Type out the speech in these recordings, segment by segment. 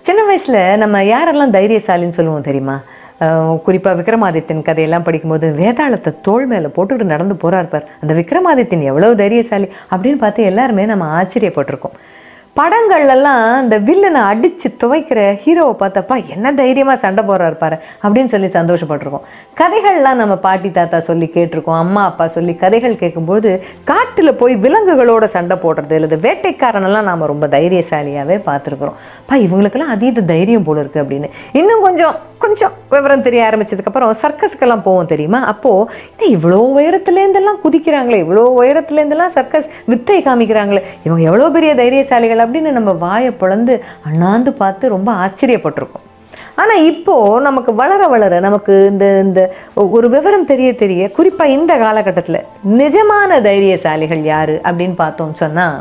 சின்ன வயசில் நம்ம யாரெல்லாம் தைரியசாலின்னு சொல்லுவோம் தெரியுமா குறிப்பாக விக்ரமாதித்யன் கதையெல்லாம் படிக்கும்போது வேதாளத்தை தோள் மேலே போட்டுக்கிட்டு நடந்து போகிறார் பார் அந்த விக்ரமாதித்யன் எவ்வளோ தைரியசாலி அப்படின்னு பார்த்து எல்லாருமே நம்ம ஆச்சரியப்பட்டிருக்கோம் படங்கள்லாம் இந்த வில்லனை அடித்து துவைக்கிற ஹீரோவை பார்த்தப்பா என்ன தைரியமாக சண்டை போடுறாரு பாரு அப்படின்னு சொல்லி சந்தோஷப்பட்டிருக்கோம் கதைகள்லாம் நம்ம பாட்டி தாத்தா சொல்லி கேட்டிருக்கோம் அம்மா அப்பா சொல்லி கதைகள் கேட்கும்போது காட்டில் போய் விலங்குகளோட சண்டை போடுறது இல்லை வேட்டைக்காரனெல்லாம் நாம் ரொம்ப தைரியசாலியாகவே பார்த்துருக்குறோம் பா இவங்களுக்கெல்லாம் அதீத தைரியம் போல இருக்குது அப்படின்னு இன்னும் கொஞ்சம் கொஞ்சம் விவரம் தெரிய ஆரம்பிச்சதுக்கப்புறம் சர்க்கஸுக்கெல்லாம் போவோம் தெரியுமா அப்போது என்ன இவ்வளோ உயரத்துலேருந்தெல்லாம் குதிக்கிறாங்களே இவ்வளோ உயரத்துலேருந்தெல்லாம் சர்க்கஸ் வித்தை காமிக்கிறாங்களே இவங்க எவ்வளோ பெரிய தைரியசாலிகள் அப்படின்னு நம்ம வாயை பிளந்து அண்ணாந்து பார்த்து ரொம்ப ஆச்சரியப்பட்டிருக்கோம் ஆனால் இப்போது நமக்கு வளர வளர நமக்கு இந்த இந்த ஒரு விவரம் தெரிய தெரிய குறிப்பாக இந்த காலகட்டத்தில் நிஜமான தைரியசாலிகள் யார் அப்படின்னு பார்த்தோம் சொன்னால்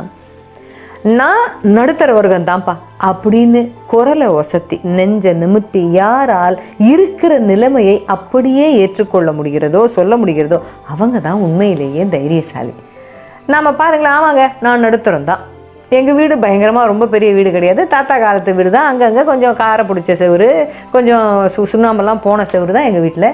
நான் நடுத்தர வர்க்கம் தான்ப்பா அப்படின்னு குரலை ஒசத்தி நெஞ்ச நிமித்தி யாரால் இருக்கிற நிலைமையை அப்படியே ஏற்றுக்கொள்ள முடிகிறதோ சொல்ல முடிகிறதோ அவங்க தான் உண்மையிலேயே தைரியசாலி நாம் பாருங்களேன் ஆமாங்க நான் நடுத்தரம் தான் எங்கள் வீடு பயங்கரமாக ரொம்ப பெரிய வீடு கிடையாது தாத்தா காலத்து வீடு தான் அங்கங்கே கொஞ்சம் காரை பிடிச்ச செவுரு கொஞ்சம் சு சுண்ணாம்பெல்லாம் போன செவுரு தான் எங்கள் வீட்டில்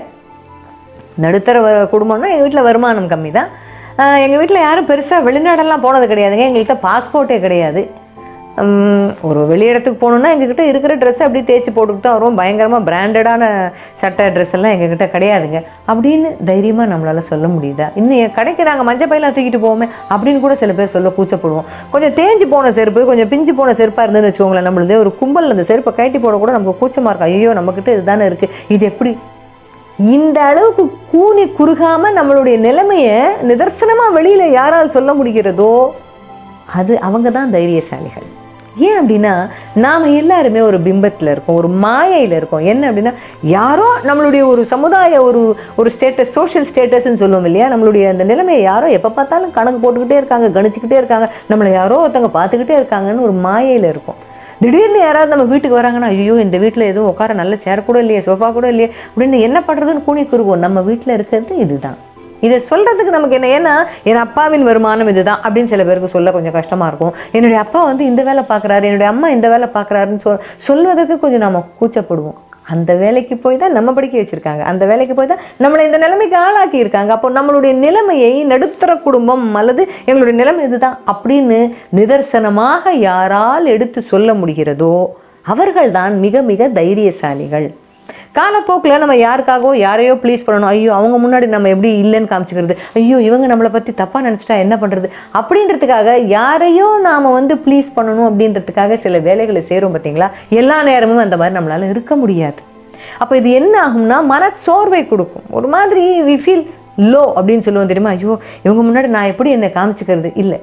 நடுத்தர வ- குடும்பம்னா எங்கள் வீட்டில் வருமானம் கம்மி தான் எங்கள் வீட்டில் யாரும் பெருசாக வெளிநாடெல்லாம் போனது கிடையாதுங்க எங்கள்கிட்ட பாஸ்போர்ட்டே கிடையாது உம், ஒரு வெளி இடத்துக்கு போகணுன்னா எங்ககிட்ட இருக்கிற ட்ரெஸ் அப்படியே தேய்ச்சி போட்டுக்கிட்டு தான் வரும் பயங்கரமாக பிராண்டடான சட்டை ட்ரெஸ் எல்லாம் எங்ககிட்ட கிடையாதுங்க அப்படின்னு தைரியமாக நம்மளால் சொல்ல முடியுதா இன்னும் என் கடைக்கு நாங்கள் மஞ்சள் பையெல்லாம் தூக்கிட்டு போவோமே அப்படின்னு கூட சில பேர் சொல்ல கூச்சப்படுவோம் கொஞ்சம் தேஞ்சு போன செருப்பு கொஞ்சம் பிஞ்சு போன செருப்பாக இருந்துன்னு வச்சுக்கோங்களேன் நம்மளது ஒரு கும்பல் அந்த செருப்பை கழட்டி போட கூட நமக்கு கூச்சமாக இருக்கும் ஐயோ நம்மக்கிட்ட இதுதானே இருக்குது இது எப்படி இந்த அளவுக்கு கூனி குறுகாம நம்மளுடைய நிலைமையை நிதர்சனமா வெளியில யாரால் சொல்ல முடிகிறதோ அது அவங்க தான் தைரியசாலிகள் ஏன் அப்படின்னா நாம் எல்லாருமே ஒரு பிம்பத்தில் இருக்கோம் ஒரு மாயையில் இருக்கோம் என்ன அப்படின்னா யாரோ நம்மளுடைய ஒரு சமுதாய ஒரு ஒரு ஸ்டேட்டஸ் சோஷியல் ஸ்டேட்டஸ்ன்னு சொல்லுவோம் இல்லையா நம்மளுடைய அந்த நிலைமையை யாரோ எப்போ பார்த்தாலும் கணக்கு போட்டுக்கிட்டே இருக்காங்க கணிச்சுக்கிட்டே இருக்காங்க நம்மளை யாரோ ஒருத்தவங்க பார்த்துக்கிட்டே இருக்காங்கன்னு ஒரு மாயையில் இருக்கும் திடீர்னு யாராவது நம்ம வீட்டுக்கு வராங்கன்னா ஐயோ இந்த வீட்டில் எதுவும் உட்கார நல்ல சேர் கூட இல்லையே சோஃபா கூட இல்லையே அப்படின்னு என்ன பண்ணுறதுன்னு கூனி குறுவோம் நம்ம வீட்டில் இருக்கிறது இதுதான் இதை சொல்கிறதுக்கு நமக்கு என்ன ஏன்னா என் அப்பாவின் வருமானம் இதுதான் அப்படின்னு சில பேருக்கு சொல்ல கொஞ்சம் கஷ்டமாக இருக்கும் என்னுடைய அப்பா வந்து இந்த வேலை பார்க்குறாரு என்னுடைய அம்மா இந்த வேலை பார்க்குறாருன்னு சொல் சொல்வதற்கு கொஞ்சம் நம்ம கூச்சப்படுவோம் அந்த வேலைக்கு போய் தான் நம்ம படிக்க வச்சுருக்காங்க அந்த வேலைக்கு போய் தான் நம்மளை இந்த நிலைமைக்கு ஆளாக்கி இருக்காங்க அப்போ நம்மளுடைய நிலைமையை நடுத்தர குடும்பம் அல்லது எங்களுடைய நிலைமை இதுதான் அப்படின்னு நிதர்சனமாக யாரால் எடுத்து சொல்ல முடிகிறதோ அவர்கள்தான் மிக மிக தைரியசாலிகள் காலப்போக்கில் நம்ம யாருக்காகவோ யாரையோ ப்ளீஸ் பண்ணணும் ஐயோ அவங்க முன்னாடி நம்ம எப்படி இல்லைன்னு காமிச்சிக்கிறது ஐயோ இவங்க நம்மளை பற்றி தப்பாக நினச்சிட்டா என்ன பண்ணுறது அப்படின்றதுக்காக யாரையோ நாம் வந்து ப்ளீஸ் பண்ணணும் அப்படின்றதுக்காக சில வேலைகளை செய்கிறோம் பார்த்தீங்களா எல்லா நேரமும் அந்த மாதிரி நம்மளால் இருக்க முடியாது அப்போ இது என்ன ஆகும்னா மன சோர்வை கொடுக்கும் ஒரு மாதிரி வி ஃபீல் லோ அப்படின்னு சொல்லுவோம் தெரியுமா ஐயோ இவங்க முன்னாடி நான் எப்படி என்னை காமிச்சிக்கிறது இல்லை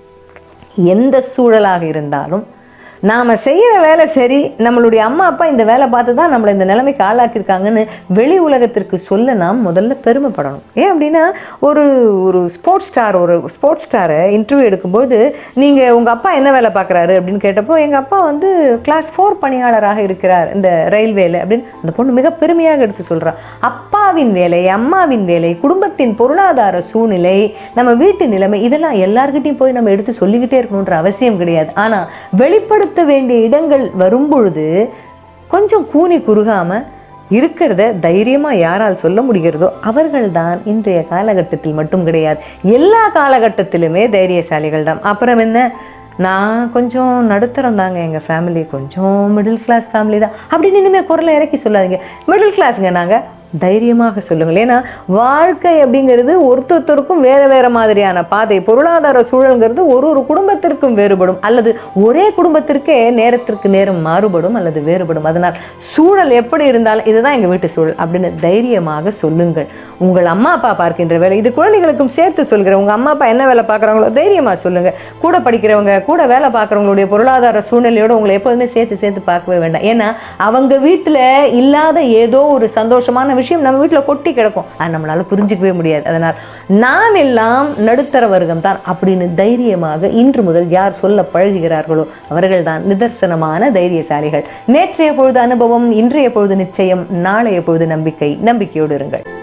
எந்த சூழலாக இருந்தாலும் நாம் செய்கிற வேலை சரி நம்மளுடைய அம்மா அப்பா இந்த வேலை பார்த்து தான் நம்மளை இந்த நிலைமைக்கு ஆளாக்கியிருக்காங்கன்னு வெளி உலகத்திற்கு சொல்ல நாம் முதல்ல பெருமைப்படணும் ஏன் அப்படின்னா ஒரு ஒரு ஸ்போர்ட்ஸ் ஸ்டார் ஒரு ஸ்போர்ட்ஸ் ஸ்டாரை இன்டர்வியூ எடுக்கும்போது நீங்கள் உங்கள் அப்பா என்ன வேலை பார்க்குறாரு அப்படின்னு கேட்டப்போ எங்கள் அப்பா வந்து கிளாஸ் ஃபோர் பணியாளராக இருக்கிறார் இந்த ரயில்வேல அப்படின்னு அந்த பொண்ணு மிக பெருமையாக எடுத்து சொல்றா அப்பாவின் வேலை அம்மாவின் வேலை குடும்பத்தின் பொருளாதார சூழ்நிலை நம்ம வீட்டு நிலைமை இதெல்லாம் எல்லார்கிட்டையும் போய் நம்ம எடுத்து சொல்லிக்கிட்டே இருக்கணுன்ற அவசியம் கிடையாது ஆனால் வெளிப்படுத்த வேண்டிய இடங்கள் வரும்பொழுது கொஞ்சம் கூனி குறுகாம இருக்கிறத தைரியமாக யாரால் சொல்ல முடிகிறதோ அவர்கள்தான் இன்றைய காலகட்டத்தில் மட்டும் கிடையாது எல்லா காலகட்டத்திலுமே தைரியசாலிகள் தான் அப்புறம் என்ன நான் கொஞ்சம் நடுத்தரம் தாங்க எங்கள் ஃபேமிலி கொஞ்சம் மிடில் கிளாஸ் ஃபேமிலி தான் அப்படின்னு இனிமேல் குரலை இறக்கி சொல்லாதீங்க மிடில் கிளாஸுங்க நாங்கள் தைரியமாக சொல்லுங்கள் ஏன்னா வாழ்க்கை அப்படிங்கிறது ஒருத்தொருத்தருக்கும் வேறு வேறு மாதிரியான பாதை பொருளாதார சூழல்ங்கிறது ஒரு ஒரு குடும்பத்திற்கும் வேறுபடும் அல்லது ஒரே குடும்பத்திற்கே நேரத்திற்கு நேரம் மாறுபடும் அல்லது வேறுபடும் அதனால் சூழல் எப்படி இருந்தாலும் இதுதான் எங்கள் வீட்டு சூழல் அப்படின்னு தைரியமாக சொல்லுங்கள் உங்கள் அம்மா அப்பா பார்க்கின்ற வேலை இது குழந்தைகளுக்கும் சேர்த்து சொல்கிறேன் உங்கள் அம்மா அப்பா என்ன வேலை பார்க்குறாங்களோ தைரியமாக சொல்லுங்கள் கூட படிக்கிறவங்க கூட வேலை பார்க்குறவங்களுடைய பொருளாதார சூழ்நிலையோடு உங்களை எப்போதுமே சேர்த்து சேர்த்து பார்க்கவே வேண்டாம் ஏன்னா அவங்க வீட்டில் இல்லாத ஏதோ ஒரு சந்தோஷமான விஷயம் நம்ம வீட்டில் கொட்டி கிடக்கும் அது நம்மளால புரிஞ்சிக்கவே முடியாது அதனால் நாம் எல்லாம் நடுத்தர வர்க்கம் தான் அப்படின்னு தைரியமாக இன்று முதல் யார் சொல்ல பழகுகிறார்களோ அவர்கள்தான் நிதர்சனமான தைரியசாலிகள் நேற்றைய பொழுது அனுபவம் இன்றைய பொழுது நிச்சயம் நாளைய பொழுது நம்பிக்கை நம்பிக்கையோடு இருங்கள்